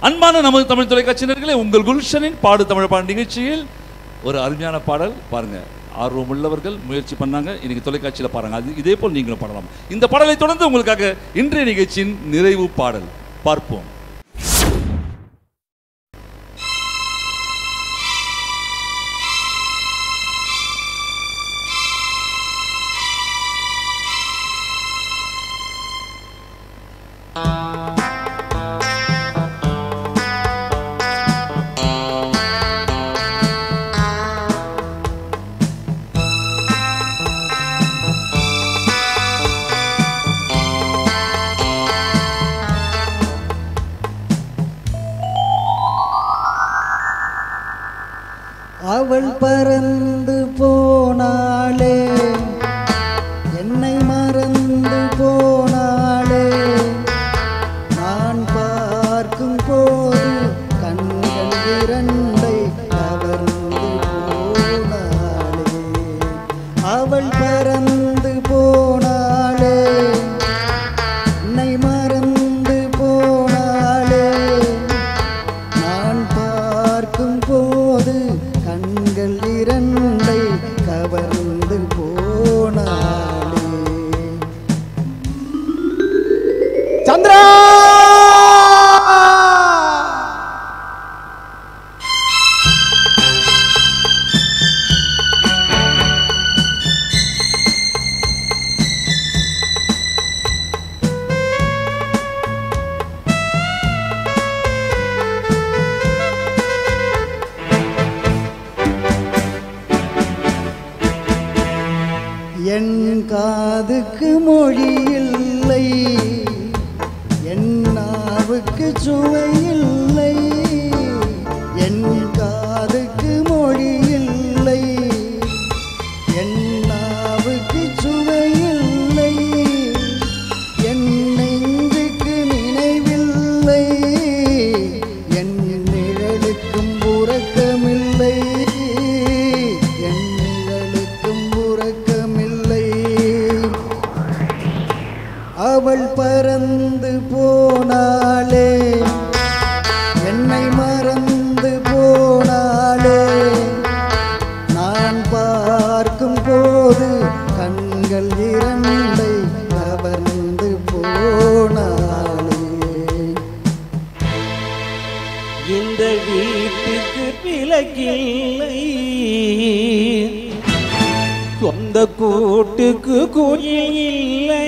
அன்பான நமது தமிழ் தொலைக்காட்சியினர்களே உங்கள் குல்ஷனின் பாடு தமிழ் பாடு நிகழ்ச்சியில் ஒரு அருமையான பாடல் பாருங்க ஆர்வம் உள்ளவர்கள் முயற்சி பண்ணாங்க இன்னைக்கு தொலைக்காட்சியில் பாருங்க அது இதே போல் நீங்களும் பாடலாம் இந்த பாடலை தொடர்ந்து உங்களுக்காக இன்றைய நிகழ்ச்சியின் நிறைவு பாடல் பார்ப்போம் அவள் பறந்து போனாளே என்னை மறந்து போனாளே நான் பார்க்கும் போது கண்கள் இரண்டை கவர்ந்து போனாளே அவள் பறந்து போனாளே என்னை மறந்து போனாளே நான் பார்க்கும் போது கண்கள் இரண்டை கவர்ந்து போனாளே சந்திரா என் காதுக்கு மொழி இல்லை என் நாவுக்கு சுவை இல்லை என் காதுக்கு மொழி இல்லை என் நாவுக்கு சுவை இல்லை என் நெஞ்சுக்கு நினைவில்லை என் நிழலுக்கும் உறக்கமில்லை என் நிழலுக்கும் உறக்கமில்லை அவள் பறந்து போனாளே என்னை மறந்து போனாளே நான் பார்க்கும் போது கண்கள் இரண்டை கவர்ந்து போனாளே இந்த வீட்டுக்கு விலகில்லை சொந்த கூட்டுக்கு குயில் இல்லை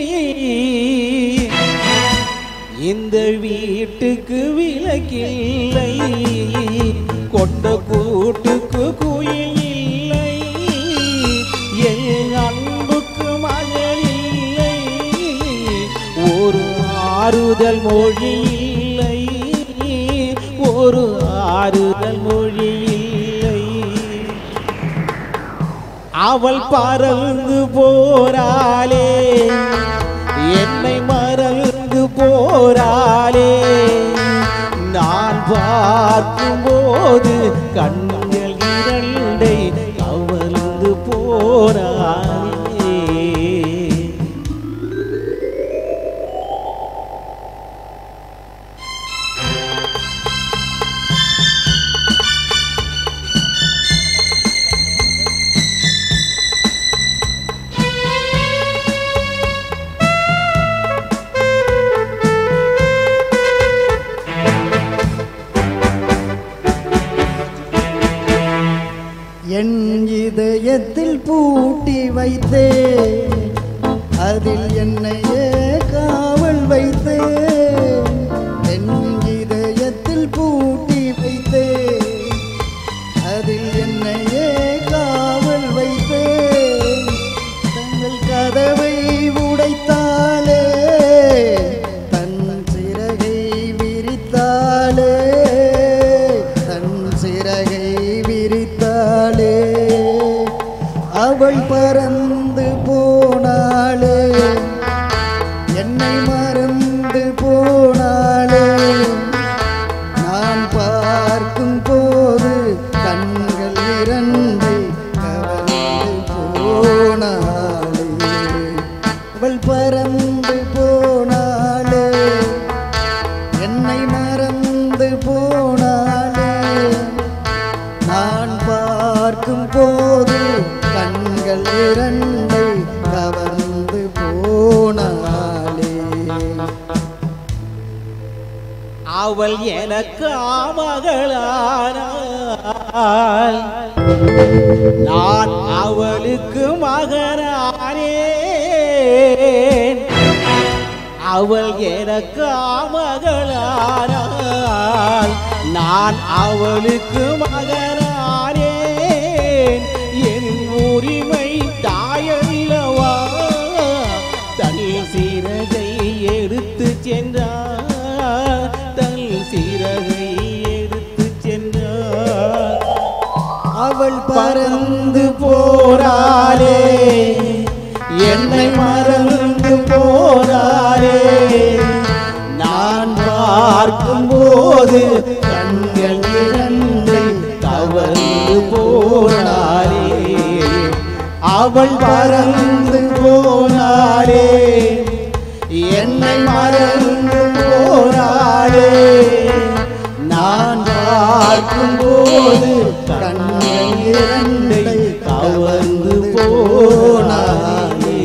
இந்த வீட்டுக்கு விலகில்லை கொண்ட கூட்டுக்கு குயில் இல்லை என் அன்புக்கு மகள் இல்லை ஒரு ஆறுதல் மொழி இல்லை ஒரு ஆறுதல் மொழி இல்லை அவள் பறந்து போராளே என்னை மறந்து போராளே நான் பார்க்கும்போது கண்கள் இரண்டை கவர்ந்து போராளே என் இதயத்தில் பூட்டி வைத்தே அதில் என்னையே காவல் வைத்தே என் இதயத்தில் பூட்டி வைத்தே அதில் என்னையே காவல் வைத்தே தங்கள் கதவை உடைத்தாளே தன் சிறகை விரித்தாளே தன் சிறகை விரித்தாளே அவள் பறந்து போனாளே என்னை மறந்து போனாளே நான் பார்க்கும் போது கண்கள் இரண்டை கவர்ந்து போனாளே அவள் பறந்து போனாளே என்னை மறந்து இரண்டை கவர்ந்து போனாலே அவள் எனக்கு மகளானாள் நான் அவளுக்கு மகனானேன் அவள் எனக்கு மகளானாள் நான் அவளுக்கு மகனானேன் என் உரிமை தாயல்லவா தன் சிறகை எடுத்து சென்றார் தன் சிறகை எடுத்து சென்றார் அவள் பறந்து போராளே என்னை மறந்து போராளே நான் பார்க்கும்போது கண்கள் இரண்டை தவறு போனாரே அவள் பறந்து போனாரே என்னை மறந்து போனாரே நான் பார்க்கும்போது கண்கள் இரண்டை கவர்ந்து போனாலே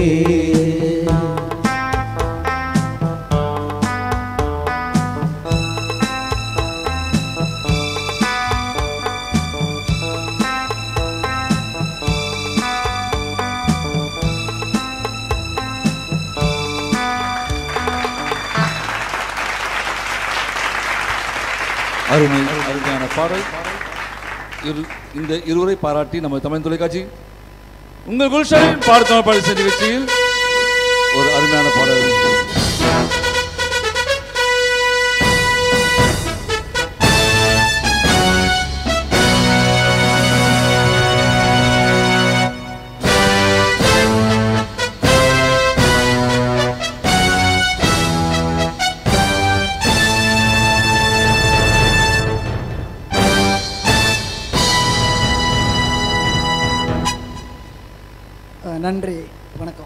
அருமை அருமையான பாடல் இரு இந்த இருவரை பாராட்டி நம்ம தமிழ் தொலைக்காட்சி உங்கள் குல்ஷன் பாடு தமிழ் பாடல் சென்ற நிகழ்ச்சியில் ஒரு அருமையான பாடல் அஹ், நன்றி வணக்கம்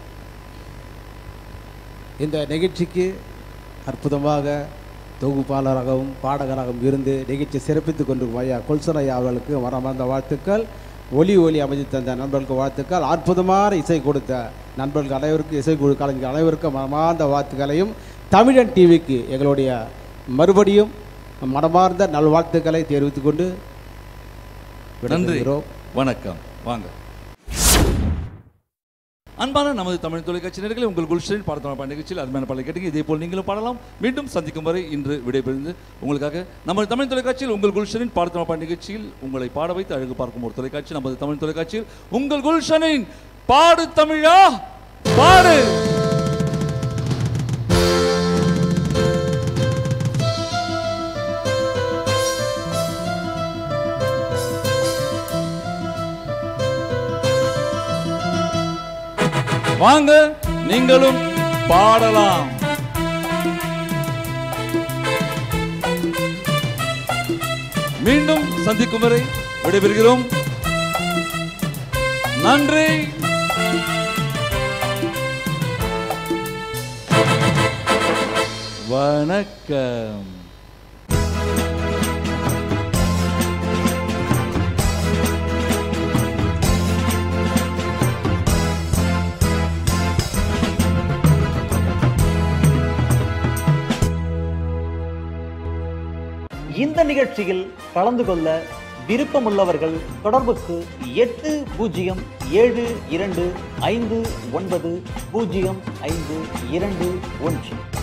இந்த நிகழ்ச்சிக்கு அற்புதமாக தொகுப்பாளராகவும் பாடகராகவும் இருந்து நிகழ்ச்சி சிறப்பித்துக் கொண்டிருக்கும் ஐயா கொல்சன் ஐயா அவர்களுக்கு மனமார்ந்த வாழ்த்துக்கள் ஒலி ஒலி அமைத்து தந்த நண்பர்களுக்கு வாழ்த்துக்கள் அற்புதமான இசை கொடுத்த நண்பர்கள் அனைவருக்கும் இசை குழு கலைஞர்கள் அனைவருக்கும் மனமார்ந்த வாழ்த்துக்களையும் தமிழன் டிவிக்கு எங்களுடைய மறுபடியும் மனமார்ந்த நல்வாழ்த்துக்களை தெரிவித்துக் கொண்டு நன்றி விடைபெறுகிறோம். வணக்கம் வாங்க அன்பான நமது தமிழ் தொலைக்காட்சி நேயர்களே உங்கள் குல்ஷன் பாட தமிழ் பாட நிகழ்ச்சியில் அருமையான பாடலை கேட்டீங்க இதே போல் நீங்களும் பாடலாம் மீண்டும் சந்திக்கும் வரை இன்று விடைபெறுந்து உங்களுக்காக நமது தமிழ் தொலைக்காட்சியில் உங்கள் குல்ஷனின் பாட தமிழ் பாட நிகழ்ச்சியில் உங்களை பாட வைத்து அழகு பார்க்கும் ஒரு தொலைக்காட்சி நமது தமிழ் தொலைக்காட்சியில் உங்கள் குல்ஷனின் பாடு தமிழா பாடு வாங்க நீங்களும் பாடலாம் மீண்டும் சந்திக்கும் வரை விடைபெறுகிறோம் நன்றி வணக்கம் இந்த நிகழ்ச்சியில் கலந்து கொள்ள விருப்பமுள்ளவர்கள் தொடர்புக்கு எட்டு பூஜ்ஜியம் ஏழு இரண்டு ஐந்து ஒன்பது பூஜ்ஜியம் ஐந்து இரண்டு ஒன்று